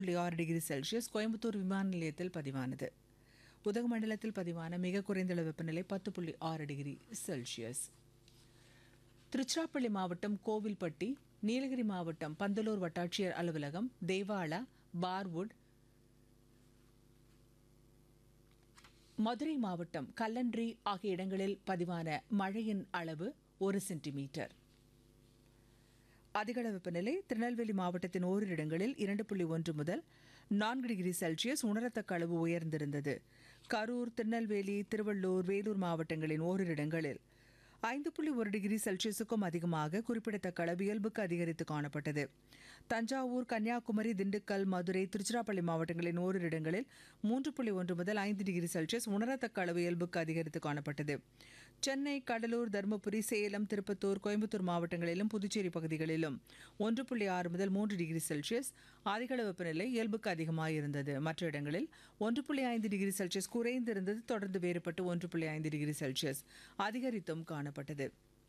புள்ளி ஆறு degree Celsius Coimbatore விமான நிலையத்தில் பதிவானது உதகமண்டலத்தில் பதிவான மிக குறைந்த வெப்பநிலை பத்து புள்ளி ஆறு டிகிரி செல்சியஸ் திருச்சிராப்பள்ளி மாவட்டம் கோவில்பட்டி நீலகிரி மாவட்டம் பந்தலூர் வட்டாட்சியர் அலுவலகம் தேவாலா பார்வுட் மதுரை மாவட்டம் கல்லன்றி ஆகிய இடங்களில் பதிவான மழையின் அளவு ஒரு சென்டிமீட்டர் அதிகள வெப்பநிலை திருநெல்வேலி மாவட்டத்தின் ஓரிரு இடங்களில் இரண்டு புள்ளி ஒன்று முதல் நான்கு டிகிரி செல்சியஸ் உணரத்தக்க அளவு உயர்ந்திருந்தது கரூர் திருநெல்வேலி திருவள்ளூர் வேலூர் மாவட்டங்களின் ஓரிரு இடங்களில் ஐந்து புள்ளி ஒரு டிகிரி செல்சியஸுக்கும் அதிகமாக குறிப்பிடத்தக்க அளவு இயல்புக்கு அதிகரித்து காணப்பட்டது தஞ்சாவூர் கன்னியாகுமரி திண்டுக்கல் மதுரை திருச்சிராப்பள்ளி மாவட்டங்களின் ஓரிரு இடங்களில் மூன்று புள்ளி ஒன்று முதல் ஐந்து டிகிரி செல்சியஸ் உணரத்தக்க அளவு இயல்புக்கு அதிகரித்து காணப்பட்டது சென்னை கடலூர் தருமபுரி சேலம் திருப்பத்தூர் கோயம்புத்தூர் மாவட்டங்களிலும் புதுச்சேரி பகுதிகளிலும் ஒன்று புள்ளி ஆறு முதல் மூன்று டிகிரி செல்சியஸ் அதிகளவு வெப்பநிலை இயல்புக்கு அதிகமாக இருந்தது மற்ற இடங்களில் ஒன்று புள்ளி ஐந்து டிகிரி செல்சியஸ் குறைந்திருந்தது தொடர்ந்து வேறுபட்டு ஒன்று புள்ளி ஐந்து டிகிரி செல்சியஸ் அதிகரித்தும் காணப்பட்டது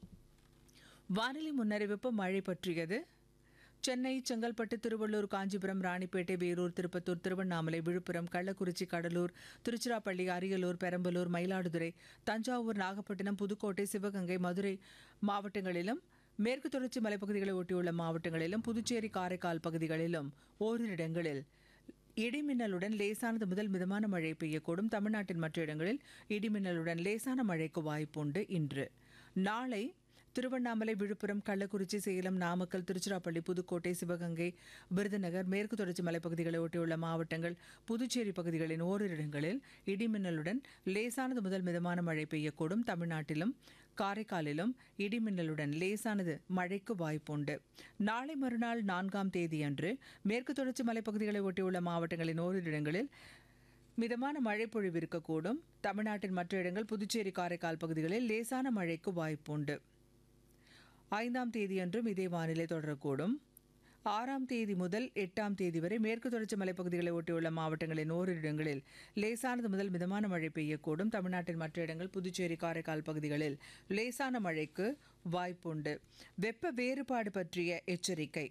வானிலை முன்னறிவிப்பு மழை பற்றியது சென்னை செங்கல்பட்டு திருவள்ளூர் காஞ்சிபுரம் ராணிப்பேட்டை வேலூர் திருப்பத்தூர் திருவண்ணாமலை விழுப்புரம் கள்ளக்குறிச்சி கடலூர் திருச்சிராப்பள்ளி அரியலூர் பெரம்பலூர் மயிலாடுதுறை தஞ்சாவூர் நாகப்பட்டினம் புதுக்கோட்டை சிவகங்கை மதுரை மாவட்டங்களிலும் மேற்கு தொடர்ச்சி மலைப்பகுதிகளை ஒட்டியுள்ள மாவட்டங்களிலும் புதுச்சேரி காரைக்கால் பகுதிகளிலும் ஓரிரு இடங்களில் இடிமின்னலுடன் லேசானது முதல் மிதமான மழை பெய்யக்கூடும் தமிழ்நாட்டின் மற்ற இடங்களில் இடிமின்னலுடன் லேசான மழைக்கு வாய்ப்புண்டு இன்று நாளை திருவண்ணாமலை விழுப்புரம் கள்ளக்குறிச்சி சேலம் நாமக்கல் திருச்சிராப்பள்ளி புதுக்கோட்டை சிவகங்கை விருதுநகர் மேற்கு தொடர்ச்சி மலைப்பகுதிகளை ஒட்டியுள்ள மாவட்டங்கள் புதுச்சேரி பகுதிகளின் ஓரிரு இடங்களில் இடிமின்னலுடன் லேசானது முதல் மிதமான மழை பெய்யக்கூடும் தமிழ்நாட்டிலும் காரைக்காலிலும் இடிமின்னலுடன் லேசானது மழைக்கு வாய்ப்புண்டு நாளை மறுநாள் நான்காம் தேதியன்று மேற்கு தொடர்ச்சி மலைப்பகுதிகளை ஒட்டியுள்ள மாவட்டங்களின் ஓரிரு இடங்களில் மிதமான மழை பொழிவு இருக்கக்கூடும் தமிழ்நாட்டின் மற்ற இடங்கள் புதுச்சேரி காரைக்கால் பகுதிகளில் லேசான மழைக்கு வாய்ப்புண்டு ஐந்தாம் தேதியன்றும் இதே வானிலை தொடரக்கூடும் ஆறாம் தேதி முதல் எட்டாம் தேதி வரை மேற்கு தொடர்ச்சி மலைப்பகுதிகளை ஒட்டியுள்ள மாவட்டங்களின் ஓரிரு இடங்களில் லேசானது முதல் மிதமான மழை பெய்யக்கூடும் தமிழ்நாட்டின் மற்ற இடங்கள் புதுச்சேரி காரைக்கால் பகுதிகளில் லேசான மழைக்கு வாய்ப்புண்டு வெப்ப வேறுபாடு பற்றிய எச்சரிக்கை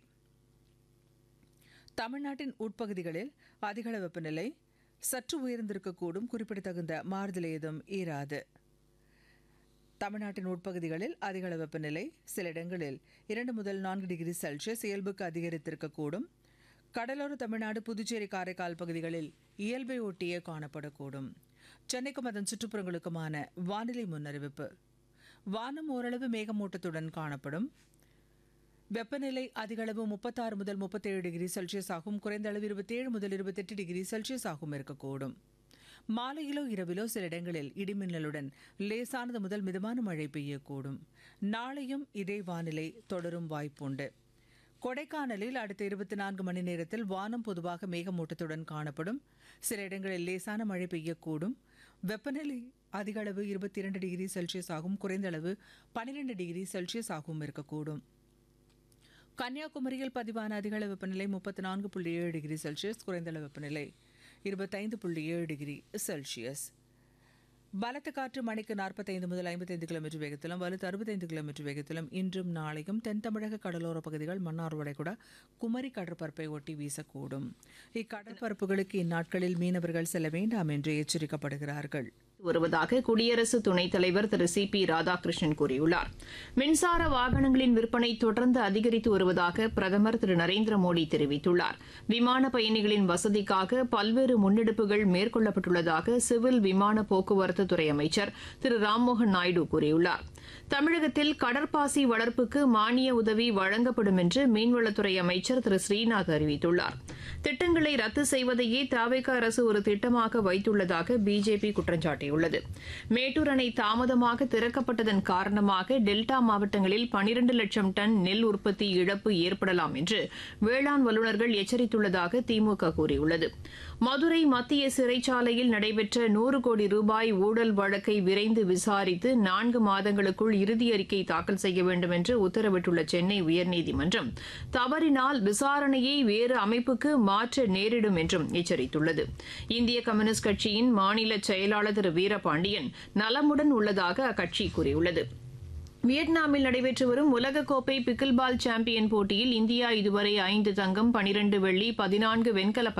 தமிழ்நாட்டின் உட்பகுதிகளில் அதிகள வெப்பநிலை சற்று உயர்ந்திருக்கக்கூடும் குறிப்பிடத்தகுந்த மாறுதல் ஏதும் ஈராது தமிழ்நாட்டின் உட்பகுதிகளில் அதிகள வெப்பநிலை சில இடங்களில் இரண்டு முதல் நான்கு டிகிரி செல்சியஸ் இயல்புக்கு அதிகரித்திருக்கக்கூடும் கடலோர தமிழ்நாடு புதுச்சேரி காரைக்கால் பகுதிகளில் இயல்பை ஒட்டியே காணப்படக்கூடும் சென்னைக்கும் அதன் சுற்றுப்புறங்களுக்குமான வானிலை முன்னறிவிப்பு வானம் ஓரளவு மேகமூட்டத்துடன் காணப்படும் வெப்பநிலை அதிகளவு முப்பத்தாறு முதல் முப்பத்தேழு டிகிரி செல்சியஸ் ஆகும் குறைந்த அளவு இருபத்தேழு முதல் இருபத்தெட்டு டிகிரி செல்சியஸ் ஆகும் இருக்கக்கூடும் மாலையிலோ இரவிலோ சில இடங்களில் இடிமின்னலுடன் லேசானது முதல் மிதமான மழை பெய்யக்கூடும் நாளையும் இதே வானிலை தொடரும் வாய்ப்புண்டு கொடைக்கானலில் அடுத்த இருபத்தி நான்கு மணி நேரத்தில் வானம் பொதுவாக மேகமூட்டத்துடன் காணப்படும் சில இடங்களில் லேசான மழை பெய்யக்கூடும் வெப்பநிலை அதிக அளவு இருபத்தி இரண்டு டிகிரி செல்சியஸ் ஆகும் குறைந்த அளவு பனிரெண்டு டிகிரி செல்சியஸ் ஆகவும் இருக்கக்கூடும் கன்னியாகுமரியில் பதிவான அதிகள வெப்பநிலை முப்பத்தி நான்கு புள்ளி ஏழு டிகிரி செல்சியஸ் குறைந்த அளவு வெப்பநிலை இருபத்தைந்து புள்ளி ஏழு டிகிரி செல்சியஸ் பலத்த காற்று மணிக்கு நாற்பத்தைந்து முதல் ஐம்பத்தைந்து கிலோமீட்டர் வேகத்திலும் வலுத்து அறுபத்தைந்து கிலோமீட்டர் வேகத்திலும் இன்றும் நாளையும் தென் தமிழக கடலோர பகுதிகள் மன்னார் வளைகுடா குமரி கடற்பரப்பை ஒட்டி வீசக்கூடும் இக்கடற்பரப்புகளுக்கு இந்நாட்களில் மீனவர்கள் செல்ல வேண்டாம் என்று எச்சரிக்கப்படுகிறார்கள் வருவதாக குடியரசு துணைத் தலைவர் திரு சி பி ராதாகிருஷ்ணன் கூறியுள்ளார் மின்சார வாகனங்களின் விற்பனை தொடர்ந்து அதிகரித்து வருவதாக பிரதமர் திரு நரேந்திர மோடி தெரிவித்துள்ளார் விமான பயணிகளின் வசதிக்காக பல்வேறு முன்னெடுப்புகள் மேற்கொள்ளப்பட்டுள்ளதாக சிவில் விமான போக்குவரத்து துறை அமைச்சர் திரு ராம்மோகன் நாயுடு கூறியுள்ளார் தமிழகத்தில் கடற்பாசி வளர்ப்புக்கு மானிய உதவி வழங்கப்படும் என்று மீன்வளத்துறை அமைச்சர் திரு ஸ்ரீநாத் அறிவித்துள்ளார் திட்டங்களை ரத்து செய்வதையே தாவேக அரசு ஒரு திட்டமாக வைத்துள்ளதாக பிஜேபி குற்றம் சாட்டியுள்ளது மேட்டூர் அணை தாமதமாக திறக்கப்பட்டதன் காரணமாக டெல்டா மாவட்டங்களில் பனிரண்டு லட்சம் டன் நெல் உற்பத்தி இழப்பு ஏற்படலாம் என்று வேளாண் வல்லுநர்கள் எச்சரித்துள்ளதாக திமுக கூறியுள்ளது மதுரை மத்திய சிறைச்சாலையில் நடைபெற்ற நூறு கோடி ரூபாய் ஊழல் வழக்கை விரைந்து விசாரித்து நான்கு மாதங்களுக்குள் இறுதி அறிக்கை தாக்கல் செய்ய வேண்டும் என்று உத்தரவிட்டுள்ள சென்னை உயர்நீதிமன்றம் தவறினால் விசாரணையை வேறு அமைப்புக்கு மாற்ற நேரிடும் என்றும் எச்சரித்துள்ளது இந்திய கம்யூனிஸ்ட் கட்சியின் மாநில செயலாளர் திரு வீரபாண்டியன் நலமுடன் உள்ளதாக அக்கட்சி கூறியுள்ளது வியட்நாமில் நடைபெற்று வரும் உலகக்கோப்பை பிக்கில் பால் சாம்பியன் போட்டியில் இந்தியா இதுவரை ஐந்து தங்கம் பனிரண்டு வெள்ளி பதினான்கு வெண்கலப்